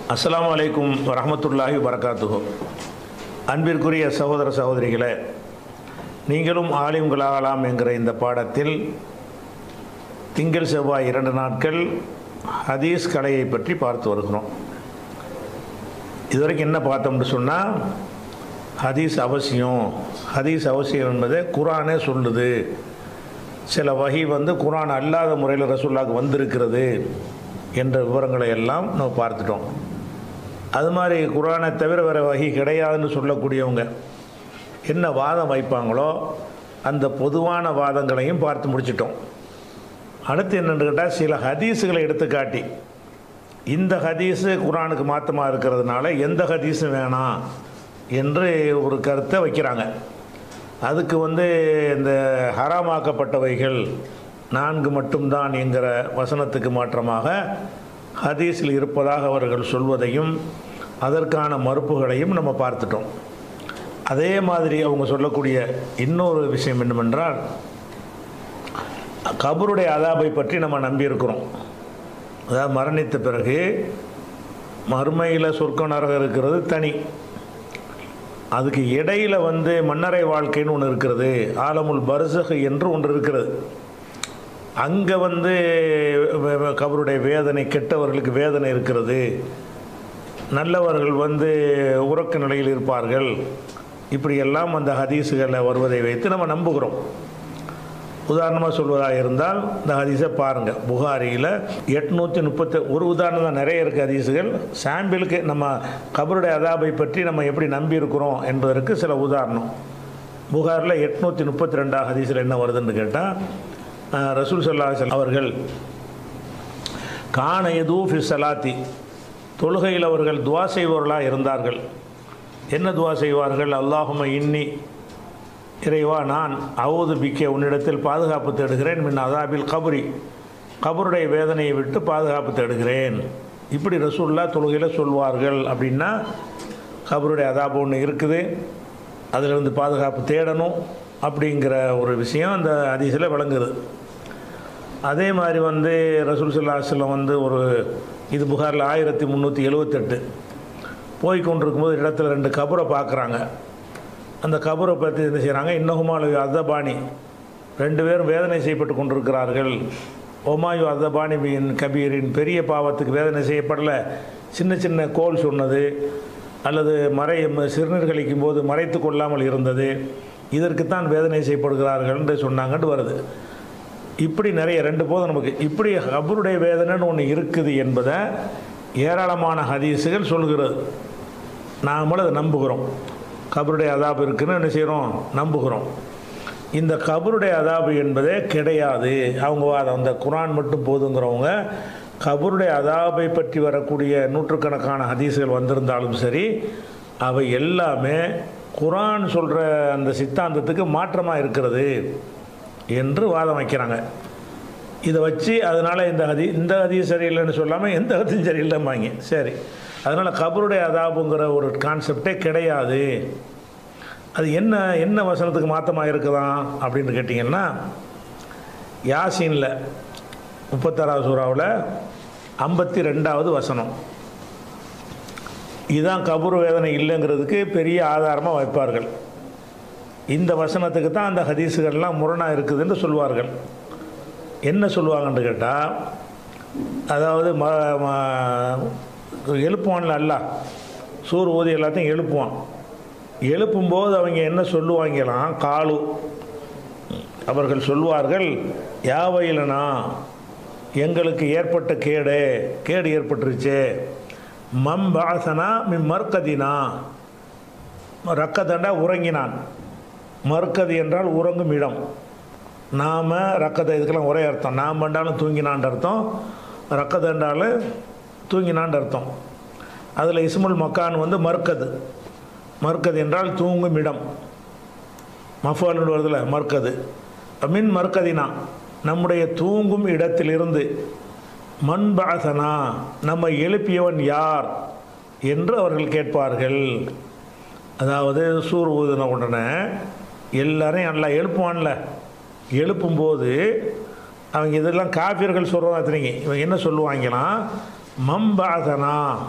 அஸ்ஸலாமு அலைக்கும் வரஹ்மத்துல்லாஹி வரகாத்துஹு அன்பிற்குரிய சகோதர சகோதரிகளே நீங்களும் ஆலிம்களாகலாம் என்கிற இந்த பாடத்தில் திங்கள் செவ்வாய் இரண்டு நாட்கள் ஹதீஸ் கலையை பற்றி பார்த்து வருகிறோம் இதுவரைக்கும் என்ன பார்த்தோம்னு சொன்னால் ஹதீஸ் அவசியம் ஹதீஸ் அவசியம் என்பதை குரானே சொல்லுது சில வகை வந்து குரான் அல்லாத முறையில் ரசூல்லாவுக்கு வந்திருக்கிறது என்ற விவரங்களை எல்லாம் நம்ம பார்த்துட்டோம் அது மாதிரி குரானை தவிர வேறு வகை கிடையாதுன்னு சொல்லக்கூடியவங்க என்ன வாதம் வைப்பாங்களோ அந்த பொதுவான வாதங்களையும் பார்த்து முடிச்சிட்டோம் அடுத்து என்னென்னு கேட்டால் சில ஹதீஸுகளை எடுத்து காட்டி இந்த ஹதீஸு குரானுக்கு மாற்றமாக இருக்கிறதுனால எந்த ஹதீஸும் வேணாம் என்று ஒரு கருத்தை வைக்கிறாங்க அதுக்கு வந்து இந்த ஹராமாக்கப்பட்டவைகள் நான்கு மட்டும்தான் என்கிற வசனத்துக்கு மாற்றமாக ஹதீஸில் இருப்பதாக அவர்கள் சொல்வதையும் அதற்கான மறுப்புகளையும் நம்ம பார்த்துட்டோம் அதே மாதிரி அவங்க சொல்லக்கூடிய இன்னொரு விஷயம் என்னவென்றால் கபருடைய அதாபை பற்றி நம்ம நம்பியிருக்கிறோம் அதாவது மரணித்த பிறகு மறுமையில் சொர்க்க நரகம் இருக்கிறது தனி அதுக்கு இடையில் வந்து மன்னரை வாழ்க்கைன்னு ஒன்று இருக்கிறது ஆலமுல் பர்சகு என்று ஒன்று இருக்கிறது அங்கே வந்து வ- வ- கபருடைய வேதனை கெட்டவர்களுக்கு வேதனை இருக்கிறது நல்லவர்கள் வந்து உறக்க நிலையில் இருப்பார்கள் இப்படியெல்லாம் அந்த ஹதீஸுகளில் வருவதை வைத்து நம்ம நம்புகிறோம் உதாரணமாக சொல்வதாக இருந்தால் இந்த ஹதீஸை பாருங்கள் புகாரியில் எட்நூற்றி முப்பத்தி ஒரு உதாரணம் தான் நிறைய இருக்குது ஹதீஸுகள் சாம்பிளுக்கு நம்ம கபருடைய அதாபை பற்றி நம்ம எப்படி நம்பி இருக்கிறோம் என்பதற்கு சில உதாரணம் புகாரில் எட்நூற்றி முப்பத்தி ரெண்டாம் ஹதீஸில் என்ன வருதுன்னு கேட்டால் ரசூல் சல்லாஹ் அவர்கள் கான எதூஃபி சலாத்தி தொழுகையில் அவர்கள் துவா செய்பவர்களாக இருந்தார்கள் என்ன துவா செய்வார்கள் அல்லாஹும இன்னி இறைவா நான் அவுது பிக்க உன்னிடத்தில் பாதுகாப்பு தேடுகிறேன் மின் அதாபில் கபரி கபருடைய வேதனையை விட்டு பாதுகாப்பு தேடுகிறேன் இப்படி ரசூல்லா தொழுகையில் சொல்வார்கள் அப்படின்னா கபருடைய அதாபு ஒன்று இருக்குது அதிலிருந்து பாதுகாப்பு தேடணும் அப்படிங்கிற ஒரு விஷயம் அந்த அதிசயில் விளங்குது அதே மாதிரி வந்து ரசூல் சல்லாஹ்லம் வந்து ஒரு இது புகாரில் ஆயிரத்தி முந்நூற்றி எழுவத்தெட்டு போய் கொண்டிருக்கும்போது இடத்துல ரெண்டு கபரை பார்க்குறாங்க அந்த கபரை பற்றி என்ன செய்கிறாங்க இன்னகுமாலு அத்தபாணி ரெண்டு பேரும் வேதனை செய்யப்பட்டு கொண்டிருக்கிறார்கள் ஒமாயு அத்தபாணி பின் கபீரின் பெரிய பாவத்துக்கு வேதனை செய்யப்படல சின்ன சின்ன கோல் சொன்னது அல்லது மறை சிறுநீர் கழிக்கும் போது மறைத்து கொள்ளாமல் இருந்தது இதற்குத்தான் வேதனை செய்யப்படுகிறார்கள் என்று சொன்னாங்கன்னு வருது இப்படி நிறைய ரெண்டு போதும் நமக்கு இப்படி கபருடைய வேதனைன்னு ஒன்று இருக்குது என்பதை ஏராளமான ஹதீஸுகள் சொல்கிறது நாமளும் அதை நம்புகிறோம் கபருடைய அதாபு இருக்குன்னு என்ன செய்கிறோம் நம்புகிறோம் இந்த கபருடைய அதாபு என்பதே கிடையாது அவங்க வாதம் அந்த குரான் மட்டும் போதுங்கிறவங்க கபருடைய அதாபை பற்றி வரக்கூடிய நூற்றுக்கணக்கான ஹதீஸுகள் வந்திருந்தாலும் சரி அவை எல்லாமே குரான் சொல்கிற அந்த சித்தாந்தத்துக்கு மாற்றமாக இருக்கிறது என்று வாதம் வைக்கிறாங்க இதை வச்சு அதனால் இந்த ஹதி இந்த ஹதீஸ் சரியில்லைன்னு சொல்லாமல் எந்த ஹதியும் சரியில்லைம்பாங்க சரி அதனால் கபருடைய அதாபுங்கிற ஒரு கான்செப்டே கிடையாது அது என்ன என்ன வசனத்துக்கு மாற்றமாக இருக்குதாம் அப்படின்னு கேட்டிங்கன்னா யாசீனில் முப்பத்தாறாவது சூறாவில் ஐம்பத்தி ரெண்டாவது வசனம் இதுதான் கபூர் வேதனை இல்லைங்கிறதுக்கு பெரிய ஆதாரமாக வைப்பார்கள் இந்த வசனத்துக்கு தான் அந்த ஹதீஸுகள்லாம் முரணாக இருக்குதுன்னு சொல்வார்கள் என்ன சொல்லுவாங்கன்னு கேட்டால் அதாவது ம ம- எழுப்புவான்ல அல்ல சூர் ஊதி எல்லாத்தையும் எழுப்புவான் எழுப்பும்போது அவங்க என்ன சொல்லுவாங்களாம் காலு அவர்கள் சொல்வார்கள் யாவையிலனா எங்களுக்கு ஏற்பட்ட கேடு கேடு ஏற்பட்டுருச்சு மம் பாசனா மின் மர்க்கதினா ரக்கதண்டா உறங்கினான் மறுக்கது என்றால் உறங்கும் இடம் நாம் ரக்கதை இதுக்கெல்லாம் ஒரே அர்த்தம் நாம் பண்ணாலும் தூங்கினான்ற அர்த்தம் ரக்கதண்டாலும் தூங்கினான்ற அர்த்தம் அதில் இஸ்முல் மக்கான் வந்து மறுக்கது மறுக்கது என்றால் தூங்கும் இடம் மஃபாலுன்னு வருதுல மறுக்கது மின் மறுக்கதினா நம்முடைய தூங்கும் இடத்திலிருந்து மண்பாசனா நம்ம எழுப்பியவன் யார் என்று அவர்கள் கேட்பார்கள் அதாவது சூர் ஊதின உடனே எல்லாரையும் நல்லா எழுப்புவான்ல எழுப்பும்போது அவங்க இதெல்லாம் காப்பியர்கள் சொல்கிறதா தெரியுங்க இவங்க என்ன சொல்லுவாங்கன்னா மம்பாதனா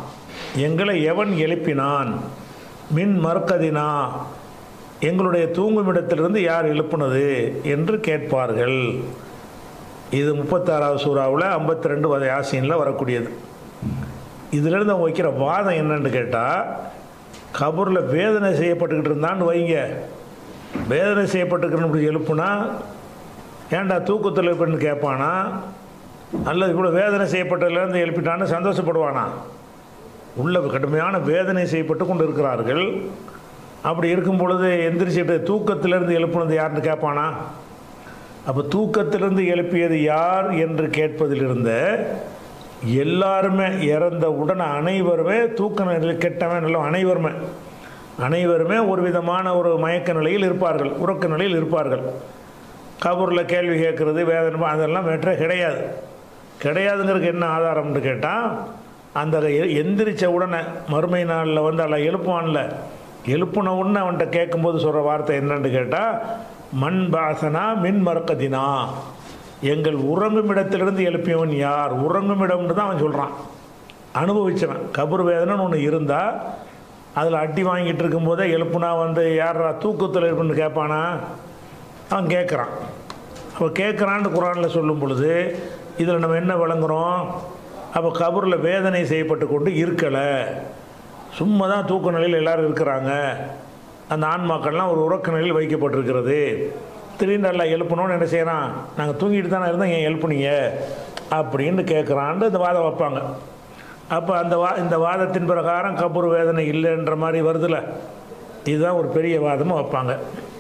எங்களை எவன் எழுப்பினான் மின் மறுக்கதினா எங்களுடைய தூங்கும் இடத்திலிருந்து யார் எழுப்புனது என்று கேட்பார்கள் இது முப்பத்தாறாவது சூறாவில் ஐம்பத்தி ரெண்டு வதை ஆசியனில் வரக்கூடியது இதிலிருந்து அவங்க வைக்கிற வாதம் என்னன்னு கேட்டால் கபூரில் வேதனை செய்யப்பட்டுக்கிட்டு இருந்தான்னு வைங்க வேதனை செய்யப்பட்டுக்கிறன்னு எழுப்புனா ஏன்டா தூக்கத்தில் எழுப்புன்னு கேட்பானா அல்லது இவ்வளோ வேதனை செய்யப்பட்டதுலேருந்து எழுப்பிட்டான்னு சந்தோஷப்படுவானா உள்ள கடுமையான வேதனை செய்யப்பட்டு கொண்டு இருக்கிறார்கள் அப்படி இருக்கும் பொழுது எந்திரிச்சிட்டு தூக்கத்திலிருந்து எழுப்புனது யாருன்னு கேட்பானா அப்போ தூக்கத்திலிருந்து எழுப்பியது யார் என்று கேட்பதிலிருந்த எல்லாருமே இறந்த உடனே அனைவருமே தூக்க நிலையில் கெட்டவன் நல்ல அனைவருமே அனைவருமே ஒரு விதமான ஒரு மயக்க நிலையில் இருப்பார்கள் உறக்க நிலையில் இருப்பார்கள் கபூரில் கேள்வி கேட்குறது வேதனை அதெல்லாம் வெற்ற கிடையாது கிடையாதுங்கிறதுக்கு என்ன ஆதாரம்னு கேட்டால் அந்த எ- எந்திரிச்ச உடனே மறுமை நாளில் வந்து அல்ல எழுப்புவான்ல எழுப்புன உடனே அவன்கிட்ட கேட்கும்போது சொல்கிற வார்த்தை என்னன்னு கேட்டால் மண் பாசனா மின் மறக்கதினா எங்கள் உறங்கும் இடத்திலிருந்து எழுப்பியவன் யார் உறங்கும் இடம்னு தான் அவன் சொல்கிறான் அனுபவிச்சவன் கபர் வேதனைன்னு ஒன்று இருந்தால் அதில் அடி வாங்கிட்டு இருக்கும்போதே எழுப்புனா வந்து யாரா தூக்கத்தில் இருப்புன்னு கேட்பானா அவன் கேட்குறான் அப்போ கேட்குறான்னு குரானில் சொல்லும் பொழுது இதில் நம்ம என்ன விளங்குறோம் அப்போ கபூரில் வேதனை செய்யப்பட்டு கொண்டு இருக்கலை சும்மா தான் தூக்க நிலையில் எல்லாரும் இருக்கிறாங்க அந்த ஆன்மாக்கள்லாம் ஒரு உறக்க நிலையில் வைக்கப்பட்டிருக்கிறது திடீர்னு எல்லாம் எழுப்பணும்னு என்ன செய்கிறான் நாங்கள் தூங்கிட்டு தானே இருந்தோம் ஏன் எழுப்புனீங்க அப்படின்னு கேட்குறான்னு இந்த வாதம் வைப்பாங்க அப்போ அந்த வா இந்த வாதத்தின் பிரகாரம் கபூர் வேதனை இல்லைன்ற மாதிரி வருதுல இதுதான் ஒரு பெரிய வாதமும் வைப்பாங்க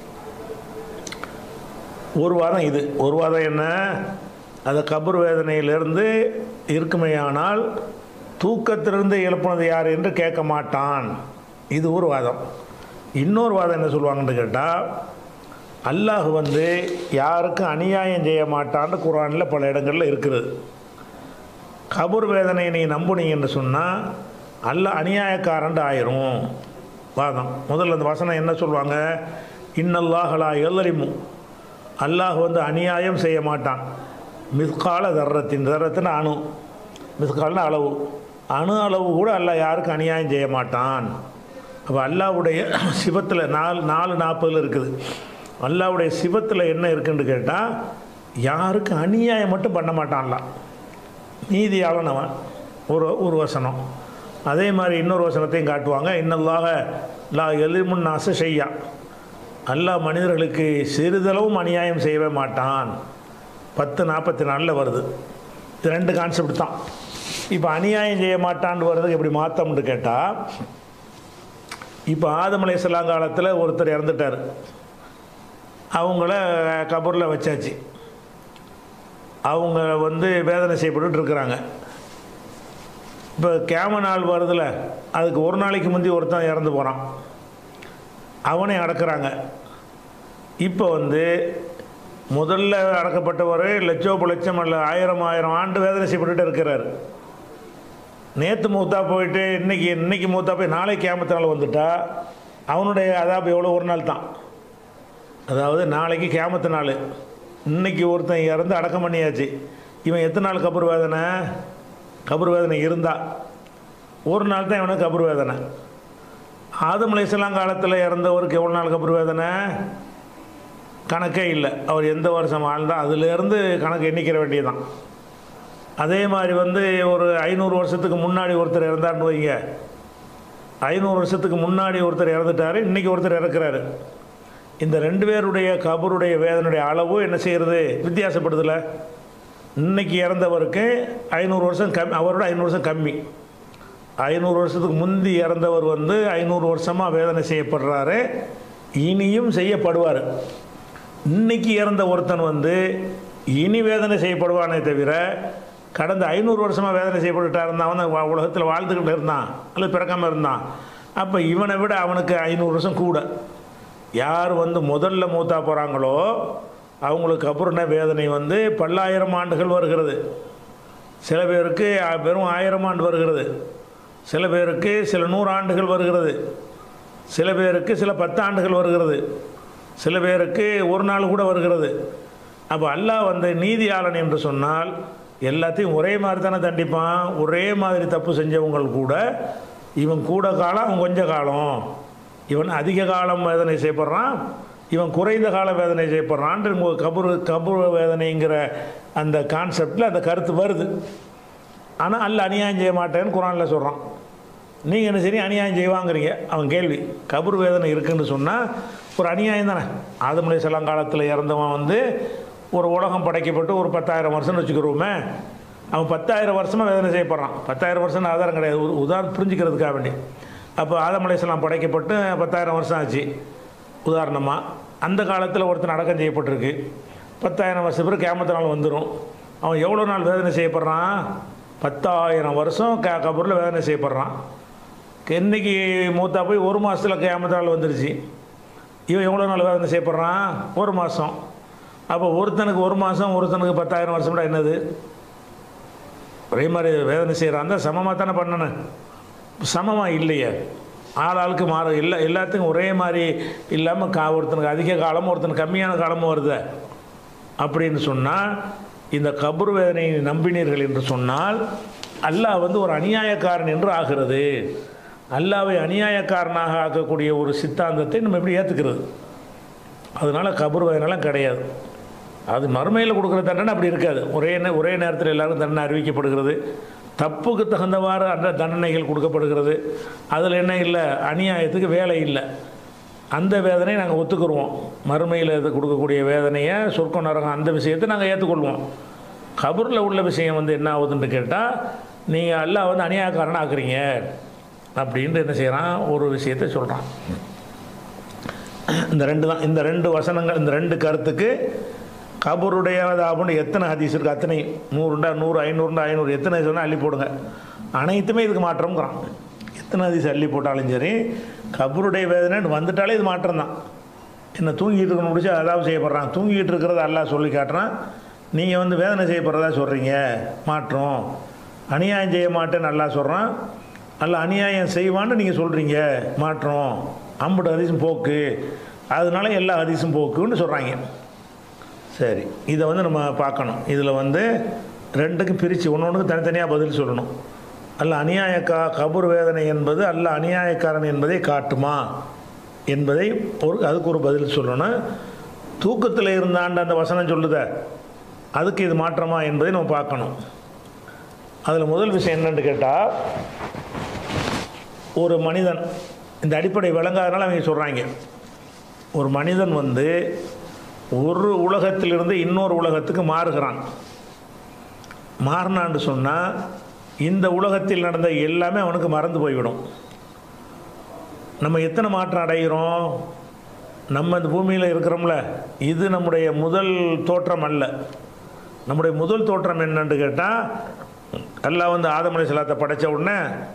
ஒரு வாதம் இது ஒரு வாதம் என்ன அந்த கபர் வேதனையிலிருந்து இருக்குமேயானால் தூக்கத்திலிருந்து எழுப்புனது யார் என்று கேட்க மாட்டான் இது ஒரு வாதம் இன்னொரு வாதம் என்ன சொல்லுவாங்கன்னு கேட்டால் அல்லாஹ் வந்து யாருக்கும் அநியாயம் செய்ய மாட்டான்னு குரானில் பல இடங்களில் இருக்கிறது கபூர் வேதனையை நீ நம்புனீங்கன்னு சொன்னால் அல்லாஹ் அநியாயக்காரன்ட்டு ஆயிரும் வாதம் முதல்ல அந்த வசனம் என்ன சொல்லுவாங்க இன்னல்லாஹலா எல்லரிமு அல்லாஹ் வந்து அநியாயம் செய்ய மாட்டான் மிஸ்கால தர்றத்தின் தர்றத்தின் அணு மிஸ்கால்னு அளவு அணு அளவு கூட அல்லாஹ் யாருக்கும் அநியாயம் செய்ய மாட்டான் அப்போ அல்லாவுடைய சிவத்தில் நாலு நாலு நாற்பதில் இருக்குது அல்லாவுடைய சிவத்தில் என்ன இருக்குன்னு கேட்டால் யாருக்கும் அநியாயம் மட்டும் பண்ண மாட்டான்லாம் நீதியாளன் அவன் ஒரு ஒரு வசனம் அதே மாதிரி இன்னொரு வசனத்தையும் காட்டுவாங்க இன்னல்லாக லா எலிமுன் நாச செய்யா அல்லாஹ் மனிதர்களுக்கு சிறிதளவும் அநியாயம் செய்யவே மாட்டான் பத்து நாற்பத்தி நாலில் வருது இது ரெண்டு கான்செப்ட் தான் இப்போ அநியாயம் செய்ய மாட்டான்னு வர்றதுக்கு எப்படி மாற்றம்னு கேட்டால் இப்போ ஆதம் அலைஹிஸ்ஸலாம் காலத்தில் ஒருத்தர் இறந்துட்டார் அவங்கள கபூரில் வச்சாச்சு அவங்க வந்து வேதனை செய்யப்பட்டு இருக்கிறாங்க இப்போ கேம நாள் வருதுல அதுக்கு ஒரு நாளைக்கு முந்தி ஒருத்தன் இறந்து போகிறான் அவனை அடக்குறாங்க இப்போ வந்து முதல்ல அடக்கப்பட்டவர் லட்சோப லட்சம் அல்ல ஆயிரம் ஆயிரம் ஆண்டு வேதனை செய்யப்பட்டுட்டு இருக்கிறார் நேற்று மூத்தா போயிட்டு இன்னைக்கு இன்னைக்கு மூத்தா போய் நாளை கேமத்தினால் வந்துட்டா அவனுடைய அதாப் எவ்வளோ ஒரு நாள் தான் அதாவது நாளைக்கு கேமத்து நாள் இன்னைக்கு ஒருத்தன் இறந்து அடக்கம் பண்ணியாச்சு இவன் எத்தனை நாள் கபர் வேதனை கபர் வேதனை இருந்தா ஒரு நாள் தான் இவனுக்கு கபர் வேதனை ஆதம் அலைஹிஸ்ஸலாம் காலத்தில் இறந்தவருக்கு எவ்வளோ நாள் கபர் வேதனை கணக்கே இல்லை அவர் எந்த வருஷம் வாழ்ந்தா அதுலேருந்து கணக்கு எண்ணிக்கிற வேண்டியதுதான் அதே மாதிரி வந்து ஒரு ஐநூறு வருஷத்துக்கு முன்னாடி ஒருத்தர் இறந்தார்னு வைங்க ஐநூறு வருஷத்துக்கு முன்னாடி ஒருத்தர் இறந்துட்டார் இன்றைக்கி ஒருத்தர் இறக்குறாரு இந்த ரெண்டு பேருடைய கபருடைய வேதனுடைய அளவு என்ன செய்கிறது வித்தியாசப்படுதில்ல இன்னைக்கு இறந்தவருக்கு ஐநூறு வருஷம் கம் அவரோட ஐநூறு வருஷம் கம்மி ஐநூறு வருஷத்துக்கு முந்தி இறந்தவர் வந்து ஐநூறு வருஷமாக வேதனை செய்யப்படுறாரு இனியும் செய்யப்படுவார் இன்னைக்கு இறந்த ஒருத்தன் வந்து இனி வேதனை செய்யப்படுவானே தவிர கடந்த ஐநூறு வருஷமாக வேதனை செய்யப்பட்டுட்டா இருந்தான் அவன் வா- உலகத்தில் வாழ்ந்துக்கிட்டு இருந்தான் அல்லது பிறக்காமல் இருந்தான் அப்போ இவனை விட அவனுக்கு ஐநூறு வருஷம் கூட யார் வந்து முதல்ல மூத்தா போகிறாங்களோ அவங்களுக்கு அப்புறம் வேதனை வந்து பல்லாயிரம் ஆண்டுகள் வருகிறது சில பேருக்கு அ, வெறும் ஆயிரம் ஆண்டு வருகிறது சில பேருக்கு சில நூறு ஆண்டுகள் வருகிறது சில பேருக்கு சில பத்து ஆண்டுகள் வருகிறது சில பேருக்கு ஒரு நாள் கூட வருகிறது அப்போ அல்லாஹ் வந்து நீதியாளன் என்று சொன்னால் எல்லாத்தையும் ஒரே மாதிரி தானே தண்டிப்பான் ஒரே மாதிரி தப்பு செஞ்சவங்க கூட இவன் கூட காலம் அவன் கொஞ்ச காலம் இவன் அதிக காலம் வேதனை செய்யப்படுறான் இவன் குறைந்த கால வேதனை செய்யப்படுறான்ட்டு உங்க கபுரு கபுரு வேதனைங்கிற அந்த கான்செப்டில் அந்த கருத்து வருது ஆனால் அல்ல அநியாயம் செய்ய மாட்டேன்னு குரானில் சொல்கிறான் நீங்கள் என்ன சரி அநியாயம் செய்வாங்கிறீங்க அவன் கேள்வி கபர் வேதனை இருக்குன்னு சொன்னால் ஒரு அநியாயம் தானே ஆதமலை செல்லாம் காலத்தில் இறந்தவன் வந்து ஒரு உலகம் படைக்கப்பட்டு ஒரு பத்தாயிரம் வருஷம்னு வச்சுக்கிறோமே அவன் பத்தாயிரம் வருஷமாக வேதனை செய்யப்படுறான் பத்தாயிரம் வருஷம் ஆதாரம் கிடையாது ஒரு உதாரணம் புரிஞ்சுக்கிறதுக்காக வேண்டி அப்போ ஆதமலை செல்லாம் படைக்கப்பட்டு பத்தாயிரம் வருஷம் ஆச்சு உதாரணமாக அந்த காலத்தில் ஒருத்தன் அடக்கம் செய்யப்பட்டிருக்கு பத்தாயிரம் வருஷம் பிறகு கேமத்து நாள் வந்துடும் அவன் எவ்வளோ நாள் வேதனை செய்யப்படுறான் பத்தாயிரம் வருஷம் க கபூரில் வேதனை செய்யப்படுறான் இன்னைக்கு மூத்தா போய் ஒரு மாதத்தில் கேமத்து நாள் வந்துருச்சு இவன் எவ்வளோ நாள் வேதனை செய்யப்படுறான் ஒரு மாதம் அப்போ ஒருத்தனுக்கு ஒரு மாதம் ஒருத்தனுக்கு பத்தாயிரம் வருஷம்டா என்னது ஒரே மாதிரி வேதனை செய்கிறான் தான் சமமாக தானே பண்ணணும் சமமாக இல்லையே ஆள் ஆளுக்கு மாற இல்லை எல்லாத்துக்கும் ஒரே மாதிரி இல்லாமல் கா ஒருத்தனுக்கு அதிக காலமும் ஒருத்தனுக்கு கம்மியான காலமும் வருது அப்படின்னு சொன்னால் இந்த கபர் வேதனையை நம்பினீர்கள் என்று சொன்னால் அல்லாஹ் வந்து ஒரு அநியாயக்காரன் என்று ஆகிறது அல்லாவை அநியாயக்காரனாக ஆக்கக்கூடிய ஒரு சித்தாந்தத்தை நம்ம எப்படி ஏற்றுக்கிறது அதனால் கபர் வேதனைலாம் கிடையாது அது மறுமையில் கொடுக்குற தண்டனை அப்படி இருக்காது ஒரே நே ஒரே நேரத்தில் எல்லாரும் தண்டனை அறிவிக்கப்படுகிறது தப்புக்கு தகுந்தவாறு அந்த தண்டனைகள் கொடுக்கப்படுகிறது அதில் என்ன இல்லை அநியாயத்துக்கு வேலை இல்லை அந்த வேதனையை நாங்கள் ஒத்துக்குருவோம் மறுமையில் இது கொடுக்கக்கூடிய வேதனையை சொர்க்கம் நரகம் அந்த விஷயத்தை நாங்கள் ஏற்றுக்கொள்வோம் கபூரில் உள்ள விஷயம் வந்து என்ன ஆகுதுன்னு கேட்டால் நீங்கள் எல்லாம் வந்து அநியாயக்காரன் ஆக்குறீங்க அப்படின்ட்டு என்ன செய்கிறான் ஒரு விஷயத்தை சொல்கிறான் இந்த ரெண்டு தான் இந்த ரெண்டு வசனங்கள் இந்த ரெண்டு கருத்துக்கு கபருடைய அப்படின்னு எத்தனை ஹதீஸ் இருக்குது அத்தனை நூறுண்டா நூறு ஐநூறுண்டா ஐநூறு எத்தனை சொன்னால் அள்ளி போடுங்க அனைத்துமே இதுக்கு மாற்றம்ங்கிறான் எத்தனை ஹதீஸ் அள்ளி போட்டாலும் சரி கபருடைய வேதனை வந்துட்டாலே இது மாற்றம் தான் என்ன தூங்கிட்டு இருக்கணும் முடிச்சு அதாவது செய்யப்படுறான் தூங்கிட்டு இருக்கிறத எல்லாம் சொல்லி காட்டுறான் நீங்கள் வந்து வேதனை செய்யப்படுறதா சொல்கிறீங்க மாற்றம் அநியாயம் செய்ய மாட்டேன்னு நல்லா சொல்கிறான் அல்ல அநியாயம் செய்வான்னு நீங்கள் சொல்கிறீங்க மாற்றம் அம்புட்டு ஹதீஸும் போக்கு அதனால எல்லா ஹதீஸும் போக்குன்னு சொல்கிறாங்க சரி இதை வந்து நம்ம பார்க்கணும் இதில் வந்து ரெண்டுக்கும் பிரித்து ஒன்று ஒன்றுக்கு தனித்தனியாக பதில் சொல்லணும் அல்ல அநியாயக்கா கபூர் வேதனை என்பது அல்ல அநியாயக்காரன் என்பதை காட்டுமா என்பதை ஒரு அதுக்கு ஒரு பதில் சொல்லணும் தூக்கத்தில் இருந்தாண்ட அந்த வசனம் சொல்லுத அதுக்கு இது மாற்றமா என்பதை நம்ம பார்க்கணும் அதில் முதல் விஷயம் என்னன்னு கேட்டால் ஒரு மனிதன் இந்த அடிப்படை விளங்காதனால அவங்க சொல்கிறாங்க ஒரு மனிதன் வந்து ஒரு உலகத்திலிருந்து இன்னொரு உலகத்துக்கு மாறுகிறான் மாறினான்னு சொன்னால் இந்த உலகத்தில் நடந்த எல்லாமே அவனுக்கு மறந்து போய்விடும் நம்ம எத்தனை மாற்றம் அடைகிறோம் நம்ம இந்த பூமியில் இருக்கிறோம்ல இது நம்முடைய முதல் தோற்றம் அல்ல நம்முடைய முதல் தோற்றம் என்னன்னு கேட்டால் அல்லாஹ் வந்து ஆதமலை செலாத்தை படைத்த உடனே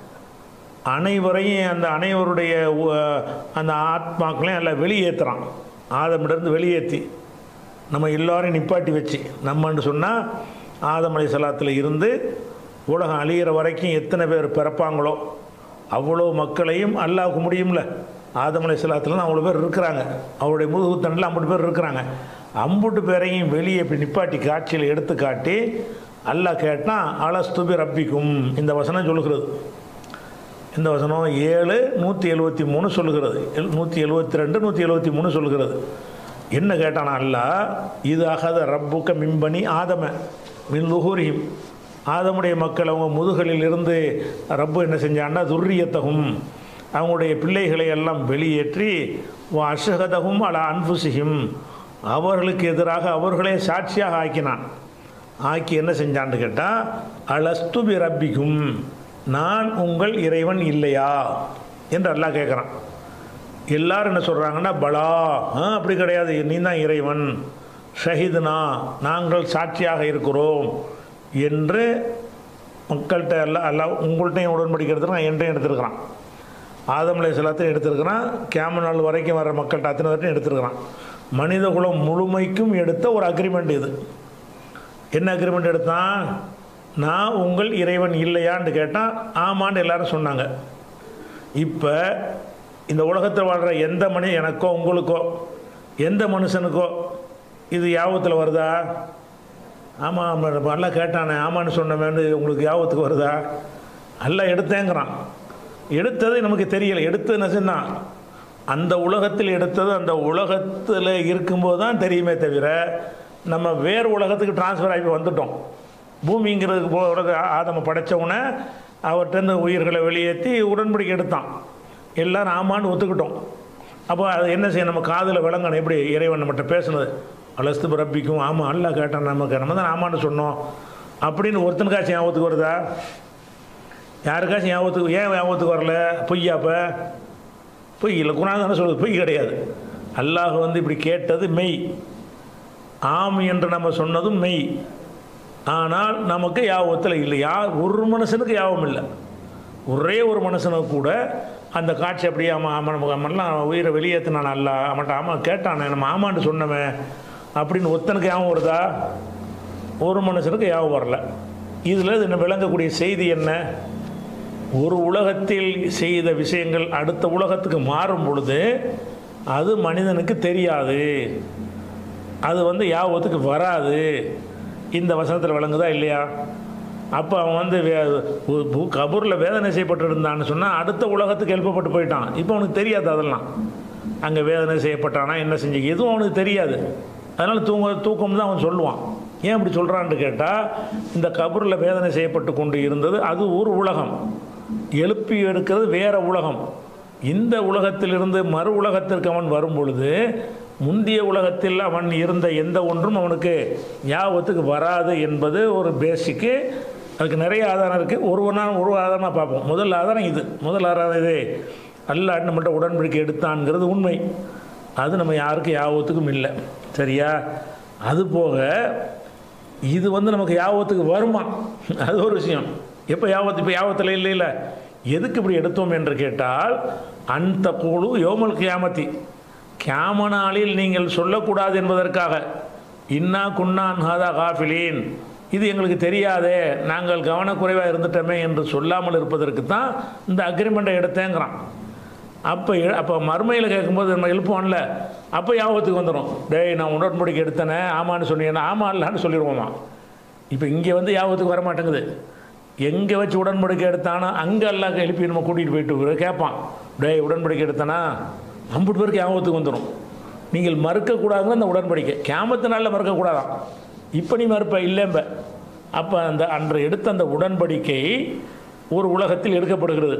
அனைவரையும் அந்த அனைவருடைய உ- அந்த ஆத்மாக்களையும் எல்லாம் வெளியேற்றுறான் ஆதமிடருந்து வெளியேற்றி நம்ம எல்லாரையும் நிப்பாட்டி வச்சு நம்மன்னு சொன்னால் ஆதமலை சலாத்தில் இருந்து உலகம் அழியிற வரைக்கும் எத்தனை பேர் பிறப்பாங்களோ அவ்வளோ மக்களையும் அல்லாஹ்வுக்கு முடியும்ல ஆதமலை சலாத்தில் அவ்வளோ பேர் இருக்கிறாங்க அவருடைய முதுகுத்தண்டில் ஐம்பது பேர் இருக்கிறாங்க ஐம்பது பேரையும் வெளியே இப்படி நிப்பாட்டி காட்சியில் எடுத்து காட்டி அல்லாஹ் கேட்டால் அலஸ்துபி ரப்பிக்கும் இந்த வசனம் சொல்லுகிறது இந்த வசனம் ஏழு நூற்றி எழுபத்தி மூணு சொல்லுகிறது எல் நூற்றி எழுபத்தி ரெண்டு நூற்றி எழுபத்தி மூணு சொல்லுகிறது என்ன கேட்டானா அல்ல இது அகத ரப்புக்க மின்பனி ஆதம மின் லுகூரியும் ஆதமுடைய மக்கள் அவங்க முதுகளில் இருந்து ரப்பு என்ன செஞ்சான்னா துர்ரியத்தகும் அவங்களுடைய பிள்ளைகளை எல்லாம் வெளியேற்றி அசகதகும் அல அன்புசிகும் அவர்களுக்கு எதிராக அவர்களே சாட்சியாக ஆக்கினான் ஆக்கி என்ன செஞ்சான்னு கேட்டால் அலஸ்துபி ரப்பிக்கும் நான் உங்கள் இறைவன் இல்லையா என்று அல்லாஹ் கேட்குறான் எல்லாரும் என்ன சொல்கிறாங்கன்னா பலா ஆ அப்படி கிடையாது நீ தான் இறைவன் ஷஹீதுனா நாங்கள் சாட்சியாக இருக்கிறோம் என்று மக்கள்கிட்ட எல்லாம் எல்லாம் உங்கள்கிட்டையும் உடன்படிக்கை எடுத்துருக்கான் என்கிட்டையும் எடுத்துருக்கிறான் ஆதம் அலை எல்லாத்தையும் எடுத்திருக்கிறான் கேம நாள் வரைக்கும் வர மக்கள்கிட்ட அத்தனை பேர்ட்டையும் எடுத்திருக்கிறான் மனித குலம் முழுமைக்கும் எடுத்த ஒரு அக்ரிமெண்ட் இது என்ன அக்ரிமெண்ட் எடுத்தான் நான் உங்கள் இறைவன் இல்லையான்னு கேட்டான் ஆமான்னு எல்லாரும் சொன்னாங்க இப்போ இந்த உலகத்தில் வாழ்கிற எந்த மனி எனக்கோ உங்களுக்கோ எந்த மனுஷனுக்கோ இது யாபத்தில் வருதா ஆமாம் நல்லா கேட்டானே ஆமான்னு சொன்னவேன்னு உங்களுக்கு யாபத்துக்கு வருதா எல்லாம் எடுத்தேங்கிறான் எடுத்தது நமக்கு தெரியல எடுத்தது நசுன்னா அந்த உலகத்தில் எடுத்தது அந்த உலகத்தில் இருக்கும்போது தான் தெரியுமே தவிர நம்ம வேறு உலகத்துக்கு டிரான்ஸ்ஃபர் ஆகி வந்துட்டோம் பூமிங்கிறதுக்கு போகிறது ஆதம படைச்சவுடனே அவர்கிட்ட உயிர்களை வெளியேற்றி உடன்படிக்கை எடுத்தான் எல்லாரும் ஆமான்னு ஒத்துக்கிட்டோம் அப்போ அது என்ன செய்ய நம்ம காதில் விளங்கணும் எப்படி இறைவன் நம்மகிட்ட பேசுனது அலஸ்து பிறப்பிக்கும் ஆமாம் அல்ல கேட்டான் நமக்கு நம்ம தான் ஆமான்னு சொன்னோம் அப்படின்னு ஒருத்தனுக்காச்சும் ஞாபகத்துக்கு வருதா யாருக்காச்சும் ஞாபகத்துக்கு ஏன் ஞாபகத்துக்கு வரல பொய்யாப்ப பொய் இல்லை குணா தானே சொல்லுது பொய் கிடையாது அல்லாஹ் வந்து இப்படி கேட்டது மெய் ஆம் என்று நம்ம சொன்னதும் மெய் ஆனால் நமக்கு யாபத்தில் இல்லை யார் ஒரு மனுஷனுக்கு யாபம் இல்லை ஒரே ஒரு மனுஷனுக்கு கூட அந்த காட்சி அப்படியே ஆமாம் ஆமாம் நமக்கு அவன்லாம் உயிரை வெளியேற்றினான் அல்ல அவன்கிட்ட ஆமாம் கேட்டானே நம்ம ஆமான்னு சொன்னவன் அப்படின்னு ஒத்தனுக்கு ஞாபகம் வருதா ஒரு மனுஷனுக்கு ஞாபகம் வரல இதில் இது விளங்கக்கூடிய செய்தி என்ன ஒரு உலகத்தில் செய்த விஷயங்கள் அடுத்த உலகத்துக்கு மாறும் பொழுது அது மனிதனுக்கு தெரியாது அது வந்து யாபத்துக்கு வராது இந்த வசனத்தில் விளங்குதா இல்லையா அப்போ அவன் வந்து கபூரில் வேதனை செய்யப்பட்டு இருந்தான்னு சொன்னால் அடுத்த உலகத்துக்கு எழுப்பப்பட்டு போயிட்டான் இப்போ அவனுக்கு தெரியாது அதெல்லாம் அங்கே வேதனை செய்யப்பட்டானா என்ன செஞ்சு எதுவும் அவனுக்கு தெரியாது அதனால் தூங்க தூக்கம் தான் அவன் சொல்லுவான் ஏன் அப்படி சொல்கிறான்னு கேட்டால் இந்த கபூரில் வேதனை செய்யப்பட்டு கொண்டு இருந்தது அது ஒரு உலகம் எழுப்பி எடுக்கிறது வேற உலகம் இந்த உலகத்திலிருந்து மறு உலகத்திற்கு அவன் வரும் பொழுது முந்தைய உலகத்தில் அவன் இருந்த எந்த ஒன்றும் அவனுக்கு ஞாபகத்துக்கு வராது என்பது ஒரு பேசிக்கு அதுக்கு நிறைய ஆதாரம் இருக்குது ஒரு ஒரு நாள் ஒரு ஆதாரமாக பார்ப்போம் முதல் ஆதாரம் இது முதல் ஆதாரம் இது அல்ல நம்மள்ட்ட உடன்படிக்கை எடுத்தான்ங்கிறது உண்மை அது நம்ம யாருக்கும் யாபத்துக்கும் இல்லை சரியா அது போக இது வந்து நமக்கு யாபத்துக்கு வருமா அது ஒரு விஷயம் எப்போ யாபத்து இப்போ யாபத்தில் இல்லை இல்லை எதுக்கு இப்படி எடுத்தோம் என்று கேட்டால் அந்த குழு யோமல் கியாமத்தி கியாம நாளில் நீங்கள் சொல்லக்கூடாது என்பதற்காக இன்னா குன்னான் ஹாதா காஃபிலீன் இது எங்களுக்கு தெரியாதே நாங்கள் கவனக்குறைவாக இருந்துட்டோமே என்று சொல்லாமல் இருப்பதற்கு தான் இந்த அக்ரிமெண்ட்டை எடுத்தேங்கிறான் அப்போ அப்போ மறுமையில் கேட்கும்போது நம்ம எழுப்புவோம்ல அப்போ யாபத்துக்கு வந்துடும் டேய் நான் உடன்படிக்கை எடுத்தேனே ஆமான்னு சொன்னீங்கன்னா ஆமா இல்லான்னு சொல்லிடுவோமா இப்போ இங்கே வந்து யாபத்துக்கு வர மாட்டேங்குது எங்கே வச்சு உடன்படிக்கை எடுத்தானோ அங்கே எல்லாம் எழுப்பி நம்ம கூட்டிகிட்டு போயிட்டு கேட்பான் டேய் உடன்படிக்கை எடுத்தானா ஐம்பது பேருக்கு ஞாபகத்துக்கு வந்துடும் நீங்கள் மறுக்கக்கூடாதுங்க அந்த உடன்படிக்கை கேமத்து நாளில் மறுக்கக்கூடாதான் இப்போ நீ மறுப்ப இல்லைம்ப அப்போ அந்த அன்று எடுத்த அந்த உடன்படிக்கை ஒரு உலகத்தில் எடுக்கப்படுகிறது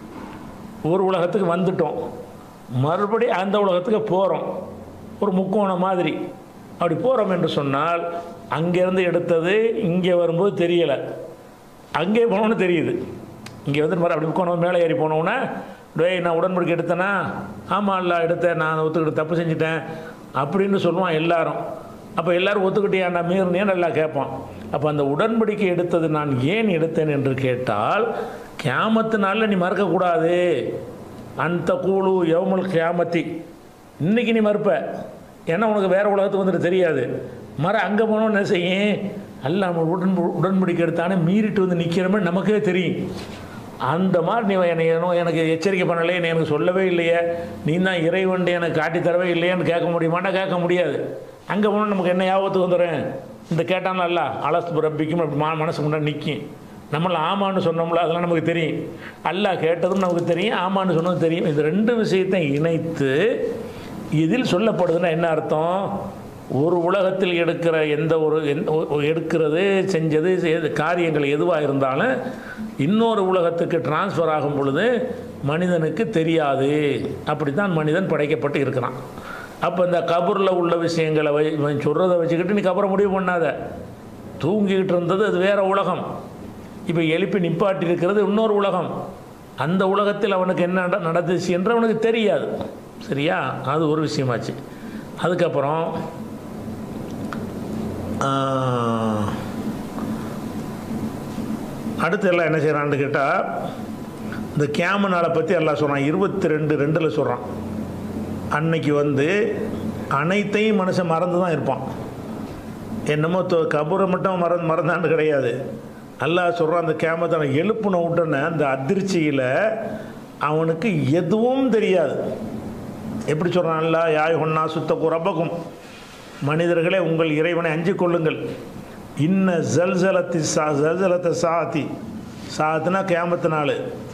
ஒரு உலகத்துக்கு வந்துட்டோம் மறுபடி அந்த உலகத்துக்கு போகிறோம் ஒரு முக்கோணம் மாதிரி அப்படி போகிறோம் என்று சொன்னால் அங்கேருந்து எடுத்தது இங்கே வரும்போது தெரியலை அங்கே போனோன்னு தெரியுது இங்கே வந்து மாதிரி அப்படி போனோம் மேலே ஏறி போனோன்னே டேய் நான் உடன்படிக்கை எடுத்தேனா ஆமாம் இல்லை எடுத்தேன் நான் ஒத்துக்கிட்டு தப்பு செஞ்சுட்டேன் அப்படின்னு சொல்லுவான் எல்லாரும் அப்போ எல்லாரும் ஒத்துக்கிட்டியா நான் மீறினே நல்லா கேட்பான் அப்போ அந்த உடன்படிக்கை எடுத்தது நான் ஏன் எடுத்தேன் என்று கேட்டால் கியாமத்தினால நீ மறக்கக்கூடாது அந்த கூழு யவமல் கியாமத்தி இன்னைக்கு நீ மறுப்ப ஏன்னா உனக்கு வேறு உலகத்துக்கு வந்துட்டு தெரியாது மற அங்கே போனோன்னு என்ன செய்யும் அல்ல நம்ம உடன் உடன்படிக்கை எடுத்தானே மீறிட்டு வந்து நிற்கிறமே நமக்கே தெரியும் அந்த மாதிரி நீ என்னை ஏனோ எனக்கு எச்சரிக்கை பண்ணலையே நீ எனக்கு சொல்லவே இல்லையே நீ தான் இறைவன்ட்டு எனக்கு காட்டி தரவே இல்லையேன்னு கேட்க முடியுமாட்டா கேட்க முடியாது அங்கே போனால் நமக்கு என்ன யாபத்துக்கு வந்துடுறேன் இந்த கேட்டாலும் அல்ல அலஸ்து ரப்பிக்கும் அப்படி மா மனசு முன்னாடி நிற்கும் நம்மள ஆமான்னு சொன்னோம்ல அதெல்லாம் நமக்கு தெரியும் அல்லாஹ் கேட்டதும் நமக்கு தெரியும் ஆமான்னு சொன்னதும் தெரியும் இந்த ரெண்டு விஷயத்தை இணைத்து இதில் சொல்லப்படுதுன்னா என்ன அர்த்தம் ஒரு உலகத்தில் எடுக்கிற எந்த ஒரு எந்த ஒரு- எடுக்கிறது செஞ்சது எது- காரியங்கள் எதுவாக இருந்தாலும் இன்னொரு உலகத்துக்கு டிரான்ஸ்ஃபர் ஆகும் பொழுது மனிதனுக்கு தெரியாது அப்படி தான் மனிதன் படைக்கப்பட்டு இருக்கிறான் அப்போ இந்த கபூரில் உள்ள விஷயங்களை வை இவன் சொல்கிறத வச்சுக்கிட்டு நீ கபரை முடிவு பண்ணாத தூங்கிக்கிட்டு இருந்தது அது வேற உலகம் இப்போ எழுப்பி நிப்பாட்டி இருக்கிறது இன்னொரு உலகம் அந்த உலகத்தில் அவனுக்கு என்ன நட- நடந்துச்சு என்று அவனுக்கு தெரியாது சரியா அது ஒரு விஷயமாச்சு அதுக்கப்புறம் ஆஹ், அடுத்து எல்லாம் என்ன செய்கிறான்னு கேட்டால் இந்த கேம நாளை பற்றி எல்லாம் சொல்கிறான் இருபத்தி ரெண்டு ரெண்டில் சொல்கிறான் அன்னைக்கு வந்து அனைத்தையும் மனுஷன் மறந்து தான் இருப்பான் என்னமோ தொ- கபூரை மட்டும் மறந்து மறந்தான்னு கிடையாது அல்லாஹ் சொல்கிறான் அந்த கேமத்தை அவன் எழுப்புன உடனே அந்த அதிர்ச்சியில் அவனுக்கு எதுவும் தெரியாது எப்படி சொல்கிறான் அல்லா யாய் ஒன்னா சுத்த குரபகும் மனிதர்களே உங்கள் இறைவனை அஞ்சிக் கொள்ளுங்கள் இன்ன ஜல்சலத்தி சா ஜல்சலத்தை சாத்தி சாத்துனா கேமத்து நாள்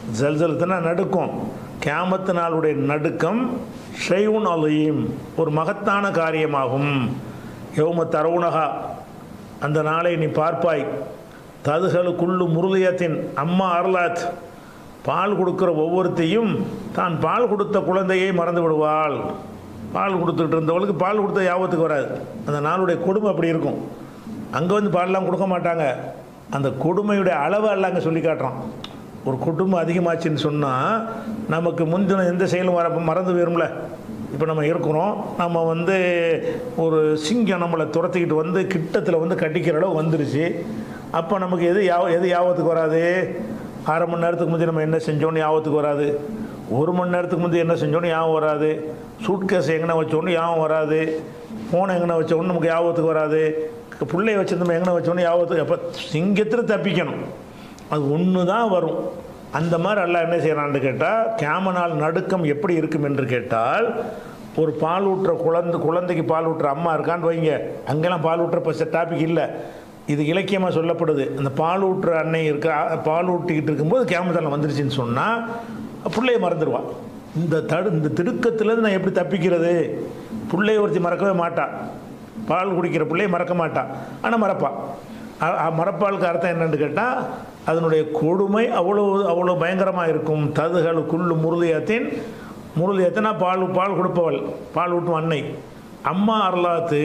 ஜல்சலத்துனா நடுக்கம் கியாமத்து நாளுடைய நடுக்கம் ஷெய்வுன் அலீம் ஒரு மகத்தான காரியமாகும் யௌம தரவுனகா அந்த நாளை நீ பார்ப்பாய் ததுகளுக்குள்ளு முருளியத்தின் அம்மா அருளாத் பால் கொடுக்குற ஒவ்வொருத்தையும் தான் பால் கொடுத்த குழந்தையை மறந்து விடுவாள் பால் கொடுத்துட்டு இருந்தவளுக்கு பால் கொடுத்த யாபத்துக்கு வராது அந்த நாளுடைய கொடுமை அப்படி இருக்கும் அங்கே வந்து பால்லாம் கொடுக்க மாட்டாங்க அந்த கொடுமையுடைய அளவை எல்லாம் அங்கே சொல்லி காட்டுறான் ஒரு குடும்பம் அதிகமாச்சுன்னு சொன்னால் நமக்கு முந்தின எந்த செயலும் வர மறந்து போயிரும்ல இப்போ நம்ம இருக்கிறோம் நம்ம வந்து ஒரு சிங்கம் நம்மளை துரத்திக்கிட்டு வந்து கிட்டத்தில் வந்து கட்டிக்கிற அளவு வந்துருச்சு அப்போ நமக்கு எது யாவ எது யாபத்துக்கு வராது அரை மணி நேரத்துக்கு முந்தைய நம்ம என்ன செஞ்சோன்னு யாபத்துக்கு வராது ஒரு மணி நேரத்துக்கு முந்தைய என்ன செஞ்சோன்னு ஞாபகம் வராது சூட்கேஸ் எங்கன வச்சோன்னு ஞாபகம் வராது ஃபோனை எங்கன வச்சோன்னு நமக்கு ஞாபகத்துக்கு வராது பிள்ளைய வச்சிருந்தோம் எங்கன வச்சோன்னு ஞாபகத்துக்கு அப்போ சிங்கத்தில் தப்பிக்கணும் அது ஒன்று தான் வரும் அந்த மாதிரி அல்லாஹ் என்ன செய்கிறான்னு கேட்டால் கேமனால் நடுக்கம் எப்படி இருக்கும் என்று கேட்டால் ஒரு பால் ஊட்டுற குழந்தை குழந்தைக்கு பால் ஊட்டுற அம்மா இருக்கான்னு வைங்க அங்கெல்லாம் பால் ஊட்டுற இப்போ டாபிக் இல்லை இது இலக்கியமாக சொல்லப்படுது அந்த பால் ஊட்டுற அன்னை இருக்க பால் ஊட்டிக்கிட்டு இருக்கும்போது கேமத்தால் வந்துருச்சுன்னு சொன்னால் பிள்ளைய மறந்துடுவான் இந்த தடு இந்த திடுக்கத்துலேருந்து நான் எப்படி தப்பிக்கிறது பிள்ளைய ஒருத்தி மறக்கவே மாட்டான் பால் குடிக்கிற பிள்ளைய மறக்க மாட்டான் ஆனால் மறப்பான் அ- அ- மறப்பாளுக்கு அர்த்தம் என்னன்னு கேட்டால் அதனுடைய கொடுமை அவ்வளோ அவ்வளோ பயங்கரமாக இருக்கும் ததுகள் குள்ளு முருளியத்தின் முருளியத்தினா பால் பால் கொடுப்பவள் பால் ஊட்டும் அன்னை அம்மா அருளாத்து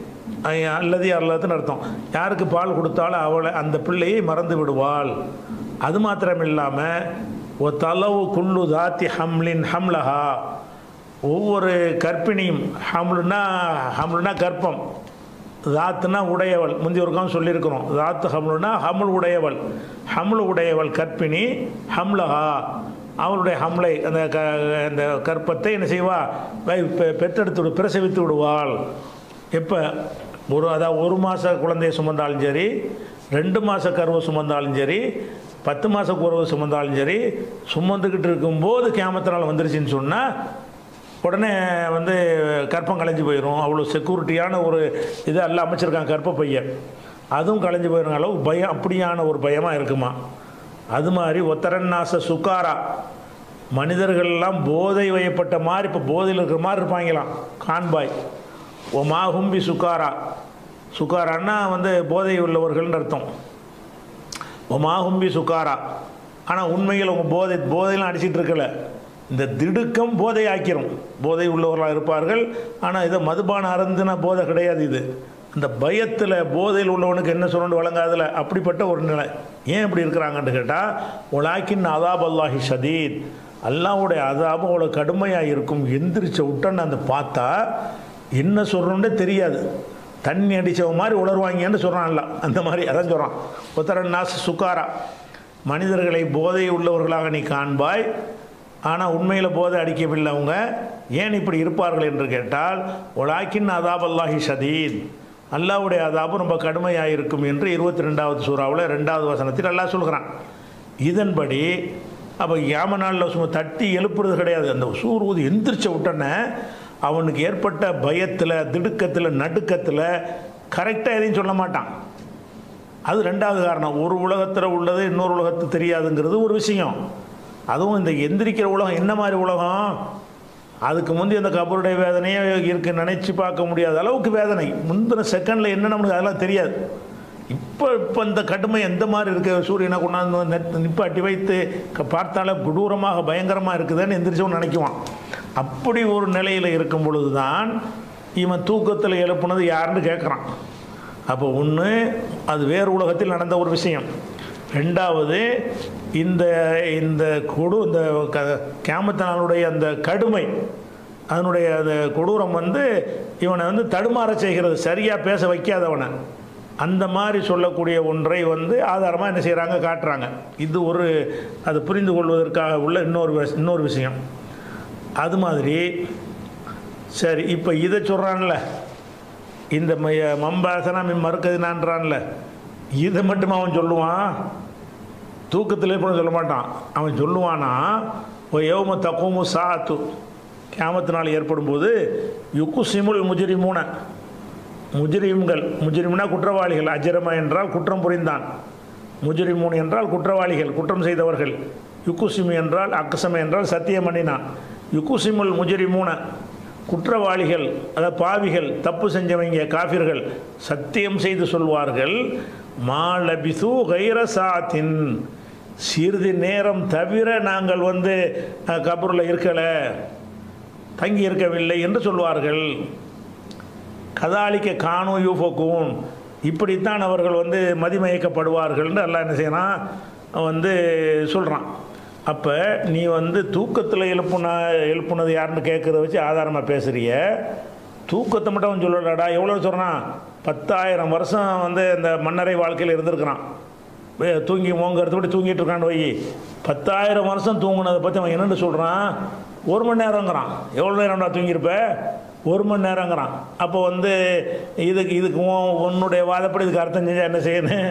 ஐ- அல்லதி அருளாத்துன்னு அர்த்தம் யாருக்கு பால் கொடுத்தாலும் அவளை அந்த பிள்ளையை மறந்து விடுவாள் அது மாத்திரம் இல்லாமல் ஒ தலவு குள்ளு தாத்தி ஹம்லின் ஹம்லஹா ஒவ்வொரு கர்ப்பிணியும் ஹம்லுனா ஹம்லுனா கர்ப்பம் தாத்துனா உடையவள் முந்தி ஒரு காலம் சொல்லியிருக்கிறோம் தாத்து ஹம்லுனா ஹம்ல் உடையவள் ஹம்ல் உடையவள் கர்ப்பிணி ஹம்லஹா அவளுடைய ஹம்லை அந்த க அந்த கற்பத்தை என்ன செய்வா வை- பெ- பெற்றெடுத்து விடு பிரசவித்து விடுவாள் எப்போ ஒரு அதாவது ஒரு மாத குழந்தையை சுமந்தாலும் சரி ரெண்டு மாத கருவை சுமந்தாலும் சரி பத்து மாத கருவை சுமந்தாலும் சரி சுமந்துக்கிட்டு இருக்கும்போது கேமத்தினால் வந்துருச்சுன்னு சொன்னால் உடனே வந்து கற்பம் கலைஞ்சு போயிடும் அவ்வளோ செக்யூரிட்டியான ஒரு இதை எல்லாம் அமைச்சிருக்காங்க கற்ப பையன் அதுவும் கலைஞ்சு போயிடும் அளவு பயம் அப்படியான ஒரு பயமாக இருக்குமா அது மாதிரி ஒத்தரநாச சுக்காரா மனிதர்கள்லாம் போதை வயப்பட்ட மாதிரி இப்போ போதையில் இருக்கிற மாதிரி இருப்பாங்களாம் கான்பாய் ஒமா ஹும்பி சுக்காரா சுக்காரான்னா வந்து போதை உள்ளவர்கள்னு அர்த்தம் ஒமாகும்பி சுக்காரா ஆனால் உண்மையில் உங்கள் போதை போதையெல்லாம் அடிச்சிட்டு இருக்கல இந்த திடுக்கம் போதை ஆக்கிரும் போதை உள்ளவர்களாக இருப்பார்கள் ஆனால் இதை மதுபான அருந்துன போதை கிடையாது இது இந்த பயத்தில் போதையில் உள்ளவனுக்கு என்ன சொல்லணும்னு வழங்காதுல அப்படிப்பட்ட ஒரு நிலை ஏன் இப்படி இருக்கிறாங்கன்னு கேட்டால் உலாக்கின் அதாப் அல்லாஹி ஷதீத் அல்லாஹ்வுடைய அதாபம் அவ்வளோ கடுமையாக இருக்கும் எந்திரிச்ச உடனே அந்த பார்த்தா என்ன சொல்கிறோன்னே தெரியாது தண்ணி அடித்தவ மாதிரி உணர்வாங்கன்னு சொல்கிறான்ல அந்த மாதிரி அதான் சொல்கிறான் உத்தரன் நாசு சுக்காரா மனிதர்களை போதை உள்ளவர்களாக நீ காண்பாய் ஆனால் உண்மையில் போதை அடிக்கவில்லை அவங்க ஏன் இப்படி இருப்பார்கள் என்று கேட்டால் ஒலாக்கின் அதாப் அல்லாஹி ஷதீத் அல்லாஹ்வுடைய அதாபு ரொம்ப கடுமையாக இருக்கும் என்று இருபத்தி ரெண்டாவது சூறாவில் ரெண்டாவது வசனத்தில் அல்லாஹ் சொல்கிறான் இதன்படி அப்போ யாம நாளில் சும்மா தட்டி எழுப்புறது கிடையாது அந்த சூர் ஊதி எந்திரிச்ச உடனே அவனுக்கு ஏற்பட்ட பயத்தில் திடுக்கத்தில் நடுக்கத்தில் கரெக்டாக எதையும் சொல்ல மாட்டான் அது ரெண்டாவது காரணம் ஒரு உலகத்தில் உள்ளது இன்னொரு உலகத்து தெரியாதுங்கிறது ஒரு விஷயம் அதுவும் இந்த எந்திரிக்கிற உலகம் என்ன மாதிரி உலகம் அதுக்கு முந்தைய அந்த கபருடைய வேதனையே இருக்கு நினைச்சு பார்க்க முடியாத அளவுக்கு வேதனை முந்தின செகண்டில் என்ன நமக்கு அதெல்லாம் தெரியாது இப்போ இப்போ இந்த கடுமை எந்த மாதிரி இருக்கு சூரியனை கொண்டாந்து நெட்- நிப்பாட்டி வைத்து க- பார்த்தாலே கொடூரமாக பயங்கரமாக இருக்குதுன்னு எந்திரிச்சவன் நினைக்குவான் அப்படி ஒரு நிலையில் இருக்கும் பொழுது தான் இவன் தூக்கத்தில் எழுப்புனது யாருன்னு கேட்குறான் அப்போ ஒன்று அது வேறு உலகத்தில் நடந்த ஒரு விஷயம் ரெண்டாவது இந்த இந்த கொடு இந்த க கேமத்தனாலுடைய அந்த கடுமை அதனுடைய அந்த கொடூரம் வந்து இவனை வந்து தடுமாற செய்கிறது சரியாக பேச வைக்காதவனை அந்த மாதிரி சொல்லக்கூடிய ஒன்றை வந்து ஆதாரமாக என்ன செய்கிறாங்க காட்டுறாங்க இது ஒரு அது புரிந்து கொள்வதற்காக உள்ள இன்னொரு விஷ- இன்னொரு விஷயம் அது மாதிரி சரி இப்போ இதை சொல்கிறான்ல இந்த ம- மம்பாசனா மின் மறுக்கதினான்றான்ல இதை மட்டும் அவன் சொல்லுவான் தூக்கத்தில் கூட சொல்ல மாட்டான் அவன் சொல்லுவானா ஓ யௌம தக்குமு சாத்து கியாமத்து நாள் ஏற்படும் போது யுக்கு சிமுல் முஜிரிமூன முஜிரிம்கள் முஜிரிம்னா குற்றவாளிகள் அஜரம என்றால் குற்றம் புரிந்தான் முஜிரிமூன் என்றால் குற்றவாளிகள் குற்றம் செய்தவர்கள் யுக்குசிம் என்றால் அக்சம் என்றால் சத்தியம் பண்ணினான் யுக்குசிமுல் முஜரிமூன குற்றவாளிகள் அதாவது பாவிகள் தப்பு செஞ்சவங்க காஃபிர்கள் சத்தியம் செய்து சொல்வார்கள் மாலபிசு கைரசாத்தின் சிறிது நேரம் தவிர நாங்கள் வந்து கபூரில் இருக்கலை தங்கி இருக்கவில்லை என்று சொல்வார்கள் கதாலிக்க காணு யூஃபோக்கும் இப்படித்தான் அவர்கள் வந்து மதிமயக்கப்படுவார்கள்னு எல்லாம் என்ன செய்யறான் வந்து சொல்கிறான் அப்போ நீ வந்து தூக்கத்தில் எழுப்புன எழுப்புனது யாருன்னு கேட்குறத வச்சு ஆதாரமாக பேசுகிறிய தூக்கத்தை மட்டும் அவன் சொல்லலடா எவ்வளோ சொல்கிறான் பத்தாயிரம் வருஷம் வந்து இந்த மன்னரை வாழ்க்கையில் இருந்திருக்கிறான் வே- தூங்கி மோங்கிறத விட்டு தூங்கிட்டு இருக்கான்னு வை பத்தாயிரம் வருஷம் தூங்குனதை பற்றி அவன் என்னென்னு சொல்கிறான் ஒரு மணி நேரங்கிறான் எவ்வளோ நேரம்டா தூங்கியிருப்ப ஒரு மணி நேரங்கிறான் அப்போ வந்து இதுக்கு இதுக்கு உன் உன்னுடைய வாதப்படி இதுக்கு அர்த்தம் செஞ்சால் என்ன செய்யணும்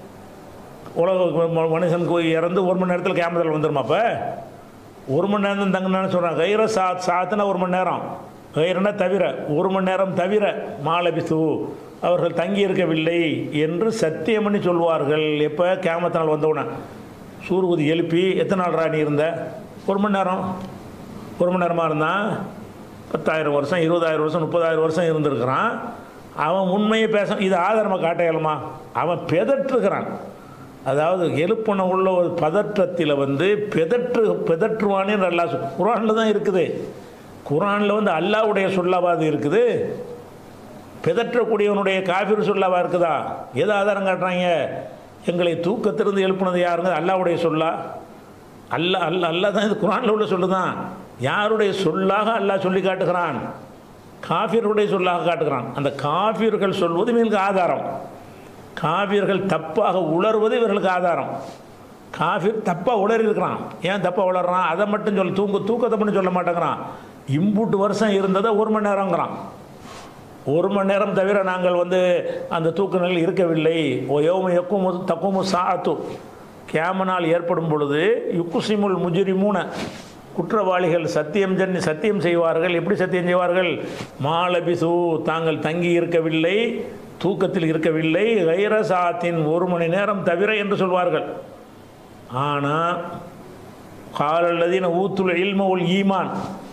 உலக ம- மனுஷனுக்கு இறந்து ஒரு மணி நேரத்தில் கேமரத்தில் வந்துருமா அப்போ ஒரு மணி நேரம் தான் தங்கினான்னு சொல்கிறான் கைர சாத் சாத்துனா ஒரு மணி நேரம் கைரனா தவிர ஒரு மணி நேரம் தவிர மாலபிசு அவர்கள் தங்கி இருக்கவில்லை என்று சத்தியம் பண்ணி சொல்வார்கள் எப்போ கேமத்த நாள் வந்தவுடனே சூர்குதி எழுப்பி எத்தனை நாள் ராணி இருந்த ஒரு மணி நேரம் ஒரு மணி நேரமாக இருந்தான் பத்தாயிரம் வருஷம் இருபதாயிரம் வருஷம் முப்பதாயிரம் வருஷம் இருந்திருக்கிறான் அவன் உண்மையை பேச இது ஆதாரமாக காட்ட இயலுமா அவன் பெதற்றுகிறான் அதாவது எழுப்புன உள்ள ஒரு பதற்றத்தில் வந்து பெதற்று பெதற்றுவானே நல்லா குரானில் தான் இருக்குது குரானில் வந்து அல்லாவுடைய சொல்லாவாது இருக்குது பிதற்றக்கூடியவனுடைய காஃபிர் சொல்லாவா இருக்குதா எது ஆதாரம் காட்டுறாங்க எங்களை தூக்கத்திலிருந்து எழுப்புனது யாருங்க அல்லாவுடைய சொல்லா அல்ல அல்ல அல்லா தான் இது குரானில் உள்ள சொல்லுதான் யாருடைய சொல்லாக அல்லாஹ் சொல்லி காட்டுகிறான் காஃபிர்களுடைய சொல்லாக காட்டுகிறான் அந்த காஃபிர்கள் சொல்வது இவர்களுக்கு ஆதாரம் காஃபிர்கள் தப்பாக உளறுவது இவர்களுக்கு ஆதாரம் காஃபிர் தப்பாக உளறி இருக்கிறான் ஏன் தப்பாக உளறான் அதை மட்டும் சொல்ல தூங்க தூக்கத்தை மட்டும் சொல்ல மாட்டேங்கிறான் இம்புட்டு வருஷம் இருந்ததை ஒரு மணி நேரங்கிறான் ஒரு மணி நேரம் தவிர நாங்கள் வந்து அந்த தூக்க நிலையில் இருக்கவில்லை ஓ யோம எக்கும் தக்குமு சாத்து கேம நாள் ஏற்படும் பொழுது யுக்குசிமுல் முஜிரிமூன குற்றவாளிகள் சத்தியம் ஜன்னி சத்தியம் செய்வார்கள் எப்படி சத்தியம் செய்வார்கள் மாலபிசு தாங்கள் தங்கி இருக்கவில்லை தூக்கத்தில் இருக்கவில்லை கைரசாத்தின் ஒரு மணி நேரம் தவிர என்று சொல்வார்கள் ஆனால் காலல்லதீன ஊத்துல் இல்ம உல் ஈமான்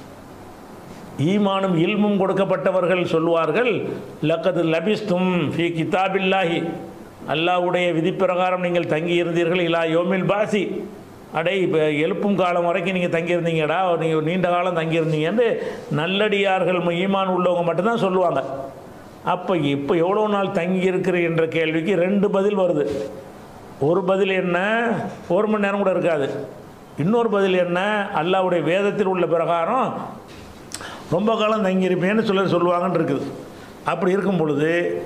ஈமானும் இல்மும் கொடுக்கப்பட்டவர்கள் சொல்வார்கள் லக்கது லபிஸ்தும் ஃபி கிதாபில்லாஹி அல்லாஹ்வுடைய விதிப்பிரகாரம் நீங்கள் தங்கி இருந்தீர்கள் இலா யோமில் பாசி அடே இப்போ எழுப்பும் காலம் வரைக்கும் நீங்கள் தங்கியிருந்தீங்கடா நீங்கள் நீண்ட காலம் தங்கியிருந்தீங்கன்னு நல்லடியார்கள் ஈமான் உள்ளவங்க மட்டும்தான் சொல்லுவாங்க அப்போ இப்போ எவ்வளோ நாள் தங்கி இருக்கிற என்ற கேள்விக்கு ரெண்டு பதில் வருது ஒரு பதில் என்ன ஒரு மணி நேரம் கூட இருக்காது இன்னொரு பதில் என்ன அல்லாஹ்வுடைய வேதத்தில் உள்ள பிரகாரம் ரொம்ப காலம் தங்கியிருப்பேன்னு சிலர் சொல்லுவாங்கன்னு இருக்குது அப்படி இருக்கும் பொழுது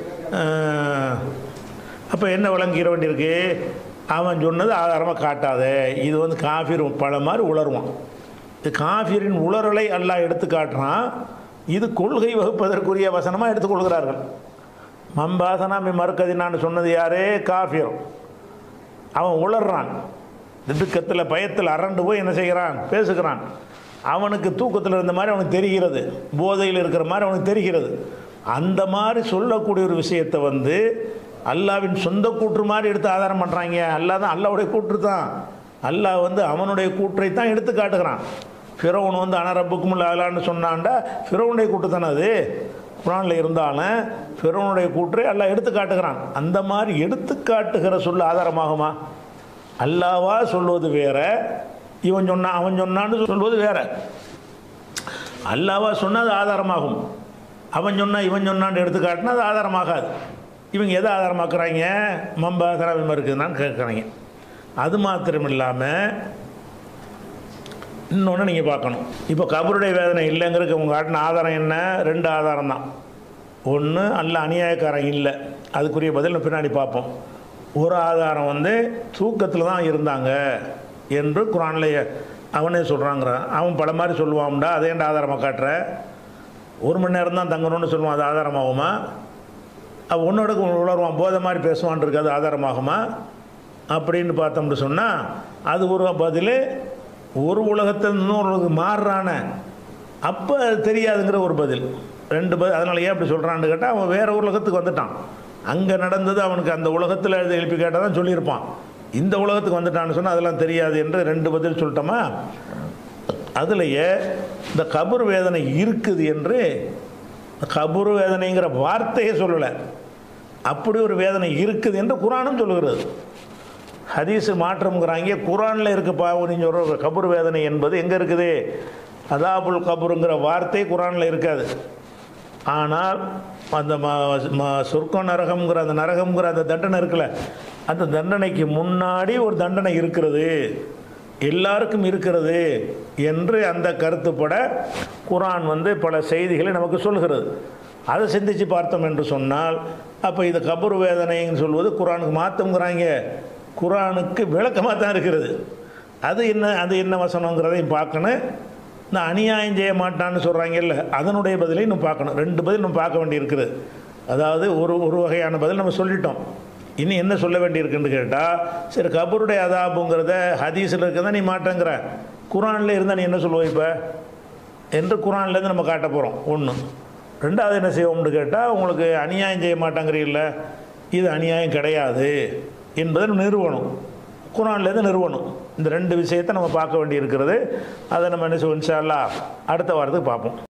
அப்போ என்ன விளங்கிற வேண்டியிருக்கு அவன் சொன்னது ஆதாரமாக காட்டாத இது வந்து காஃபிர் பல மாதிரி உளருவான் இது காஃபிரின் உளறலை அல்லாஹ் எடுத்து காட்டுறான் இது கொள்கை வகுப்பதற்குரிய வசனமாக எடுத்துக்கொள்கிறார்கள் மம்பாசனா மி மறுக்கதினான்னு சொன்னது யாரே காஃபிர் அவன் உளர்றான் திடுக்கத்தில் பயத்தில் அரண்டு போய் என்ன செய்கிறான் பேசுகிறான் அவனுக்கு தூக்கத்தில் இருந்த மாதிரி அவனுக்கு தெரிகிறது போதையில் இருக்கிற மாதிரி அவனுக்கு தெரிகிறது அந்த மாதிரி சொல்லக்கூடிய ஒரு விஷயத்தை வந்து அல்லாவின் சொந்த கூற்று மாதிரி எடுத்து ஆதாரம் பண்ணுறாங்க அல்லாஹ் தான் அல்லாவுடைய கூற்று தான் அல்லாஹ் வந்து அவனுடைய கூற்றை தான் எடுத்து காட்டுகிறான் ஃபிரௌன் வந்து அனரப்புக்கும் அலான்னு சொன்னான்டா ஃபிரௌனுடைய கூற்று தானே அது குரானில் இருந்தாலும் ஃபிரௌனுடைய கூற்றை அல்லாஹ் எடுத்து காட்டுகிறான் அந்த மாதிரி எடுத்து காட்டுகிற சொல்ல ஆதாரமாகுமா அல்லாவா சொல்வது வேற இவன் சொன்னான் அவன் சொன்னான்னு சொல்வது வேற அல்லாவா சொன்னால் அது ஆதாரமாகும் அவன் சொன்னா இவன் சொன்னான்னு எடுத்து காட்டினா அது ஆதாரமாகாது இவங்க எதை ஆதாரமாக்குறாங்க மம்பா தரவிமா இருக்குதுன்னு கேட்குறாங்க அது மாத்திரம் இல்லாமல் இன்னொன்று நீங்கள் பார்க்கணும் இப்போ கபருடைய வேதனை இல்லைங்கிறதுக்கு உங்கள் காட்டின ஆதாரம் என்ன ரெண்டு ஆதாரம் தான் ஒன்று அல்ல அநியாயக்காரன் இல்லை அதுக்குரிய பதில் நம்ம பின்னாடி பார்ப்போம் ஒரு ஆதாரம் வந்து தூக்கத்தில் தான் இருந்தாங்க என்று குரானில் அவனே சொல்கிறாங்கிறான் அவன் பல மாதிரி சொல்லுவான்டா அதே ஆதாரமாக காட்டுற ஒரு மணி நேரம் தான் தங்கணும்னு சொல்லுவான் அது ஆதாரமாகுமா அவன் ஒன்னோட உணர்வான் போதை மாதிரி பேசுவான் இருக்கு அது ஆதாரமாகுமா அப்படின்னு பார்த்தோம்னு சொன்னால் அது ஒரு பதில் ஒரு உலகத்தில் இன்னொரு உலகம் மாறுறான அப்போ அது தெரியாதுங்கிற ஒரு பதில் ரெண்டு பதில் அதனால் ஏன் அப்படி சொல்கிறான்னு கேட்டால் அவன் வேறு உலகத்துக்கு வந்துட்டான் அங்கே நடந்தது அவனுக்கு அந்த உலகத்தில் எழுதி எழுப்பி கேட்டால் தான் சொல்லியிருப்பான் இந்த உலகத்துக்கு வந்துட்டான்னு சொன்னால் அதெல்லாம் தெரியாது என்று ரெண்டு பதில் சொல்லிட்டோமா அதுலேயே இந்த கபர் வேதனை இருக்குது என்று கபர் வேதனைங்கிற வார்த்தையே சொல்லலை அப்படி ஒரு வேதனை இருக்குது என்று குரானும் சொல்லுகிறது ஹதீஸு மாற்றம்ங்கிறாங்க குரானில் இருக்குப்பா நீங்கள் சொல்கிற கபர் வேதனை என்பது எங்கே இருக்குது அதாபுல் கபருங்கிற வார்த்தை குரானில் இருக்காது ஆனால் அந்த ம ம- சொர்க்கம் நரகம்ங்கிற அந்த நரகம்ங்கிற அந்த தண்டனை இருக்குல்ல அந்த தண்டனைக்கு முன்னாடி ஒரு தண்டனை இருக்கிறது எல்லாருக்கும் இருக்கிறது என்று அந்த கருத்துப்பட குரான் வந்து பல செய்திகளை நமக்கு சொல்கிறது அதை சிந்திச்சு பார்த்தோம் என்று சொன்னால் அப்போ இது கபர் வேதனைன்னு சொல்வது குரானுக்கு மாற்றங்கிறாங்க குரானுக்கு விளக்கமாக தான் இருக்கிறது அது என்ன அது என்ன வசனங்கிறதையும் பார்க்கணும் இந்த அநியாயம் செய்ய மாட்டான்னு சொல்கிறாங்கல்ல அதனுடைய பதிலை இன்னும் பார்க்கணும் ரெண்டு பதில் நம்ம பார்க்க வேண்டியிருக்குது அதாவது ஒரு ஒரு வகையான பதில் நம்ம சொல்லிட்டோம் இனி என்ன சொல்ல வேண்டியிருக்குன்னு கேட்டால் சரி கபருடைய அதாபுங்கிறத ஹதீஸில் இருக்கிறத நீ மாட்டேங்கிற குரானில் இருந்தால் நீ என்ன சொல்லுவ இப்போ என்று குரான்லேருந்து நம்ம காட்ட போகிறோம் ஒன்று ரெண்டாவது என்ன செய்வோம்னு கேட்டால் உங்களுக்கு அநியாயம் செய்ய மாட்டாங்கிறீல்ல இது அநியாயம் கிடையாது என்பதை நிறுவனம் குரான்லேருந்து நிறுவனம் இந்த ரெண்டு விஷயத்தை நம்ம பார்க்க வேண்டியிருக்கிறது அதை நம்ம என்ன செய்வோம் இன்ஷா அல்லாஹ் அடுத்த வாரத்துக்கு பார்ப்போம்